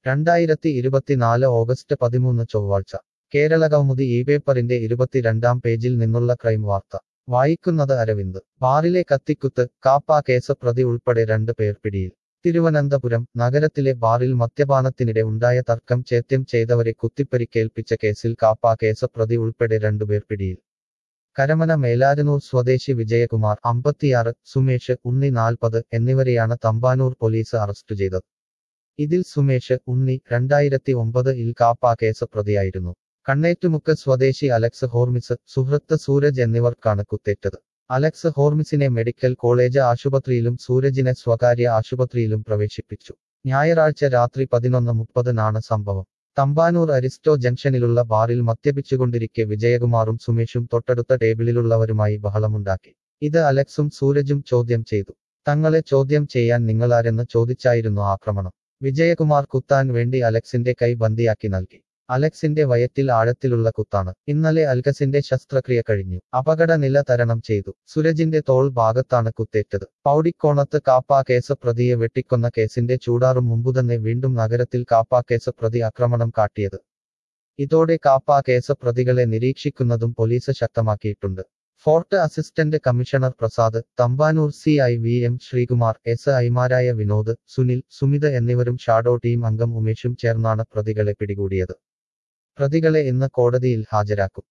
രണ്ടായിരത്തി ഇരുപത്തിനാല് ഓഗസ്റ്റ് പതിമൂന്ന് ചൊവ്വാഴ്ച കേരളകൗമുദി ഈ പേപ്പറിന്റെ ഇരുപത്തിരണ്ടാം പേജിൽ നിന്നുള്ള ക്രൈം വാർത്ത വായിക്കുന്നത് അരവിന്ദ് ബാറിലെ കത്തിക്കുത്ത് കാപ്പ കേസ് പ്രതി ഉൾപ്പെടെ രണ്ട് പേർ പിടിയിൽ തിരുവനന്തപുരം നഗരത്തിലെ ബാറിൽ മദ്യപാനത്തിനിടെ ഉണ്ടായ തർക്കം ചേത്യം ചെയ്തവരെ കുത്തിപ്പരിക്കേൽപ്പിച്ച കേസിൽ കാപ്പ കേസ് പ്രതി ഉൾപ്പെടെ രണ്ടുപേർ പിടിയിൽ കരമന മേലാരനൂർ സ്വദേശി വിജയകുമാർ അമ്പത്തിയാറ് സുമേഷ് ഉണ്ണി നാൽപ്പത് എന്നിവരെയാണ് തമ്പാനൂർ പോലീസ് അറസ്റ്റ് ചെയ്തത് ഇതിൽ സുമേഷ് ഉണ്ണി രണ്ടായിരത്തി ഒമ്പത് ഇൽ കാപ്പ കേസ് പ്രതിയായിരുന്നു കണ്ണേറ്റുമുക്ക് സ്വദേശി അലക്സ് ഹോർമിസ് സുഹൃത്ത് സൂരജ് എന്നിവർക്കാണ് കുത്തേറ്റത് അലക്സ് ഹോർമിസിനെ മെഡിക്കൽ കോളേജ് ആശുപത്രിയിലും സൂരജിനെ സ്വകാര്യ ആശുപത്രിയിലും പ്രവേശിപ്പിച്ചു ഞായറാഴ്ച രാത്രി പതിനൊന്ന് മുപ്പതിനാണ് സംഭവം തമ്പാനൂർ അരിസ്റ്റോ ജംഗ്ഷനിലുള്ള ബാറിൽ മദ്യപിച്ചുകൊണ്ടിരിക്കെ വിജയകുമാറും സുമേഷും തൊട്ടടുത്ത ടേബിളിലുള്ളവരുമായി ബഹളമുണ്ടാക്കി ഇത് അലക്സും സൂരജും ചോദ്യം ചെയ്തു തങ്ങളെ ചോദ്യം ചെയ്യാൻ നിങ്ങളാരെന്ന് ചോദിച്ചായിരുന്നു ആക്രമണം വിജയകുമാർ കുത്താൻ വേണ്ടി അലക്സിന്റെ കൈ ബന്ദിയാക്കി നൽകി അലക്സിന്റെ വയറ്റിൽ ആഴത്തിലുള്ള കുത്താണ് ഇന്നലെ അൽഗസിന്റെ ശസ്ത്രക്രിയ കഴിഞ്ഞു അപകട നില തരണം ചെയ്തു സുരജിന്റെ തോൾ ഭാഗത്താണ് കുത്തേറ്റത് പൗടിക്കോണത്ത് കാപ്പ കേസ് പ്രതിയെ വെട്ടിക്കൊന്ന കേസിന്റെ ചൂടാറും മുമ്പുതന്നെ വീണ്ടും നഗരത്തിൽ കാപ്പ കേസ് പ്രതി ആക്രമണം കാട്ടിയത് ഇതോടെ കാപ്പ കേസ് പ്രതികളെ നിരീക്ഷിക്കുന്നതും പോലീസ് ശക്തമാക്കിയിട്ടുണ്ട് fort assistant commissioner Prasad Thampanoor C I V M Sreekumar S ഐമാരായ വിനോദ് സുനിൽ സുമിത എന്നിവരും ഷാഡോ ടീം അംഗം ഉമേഷും ചേർന്നാണ് പ്രതികളെ പിടികൂടിയത് പ്രതികളെ ഇന്ന് കോടതിയിൽ ഹാജരാക്കും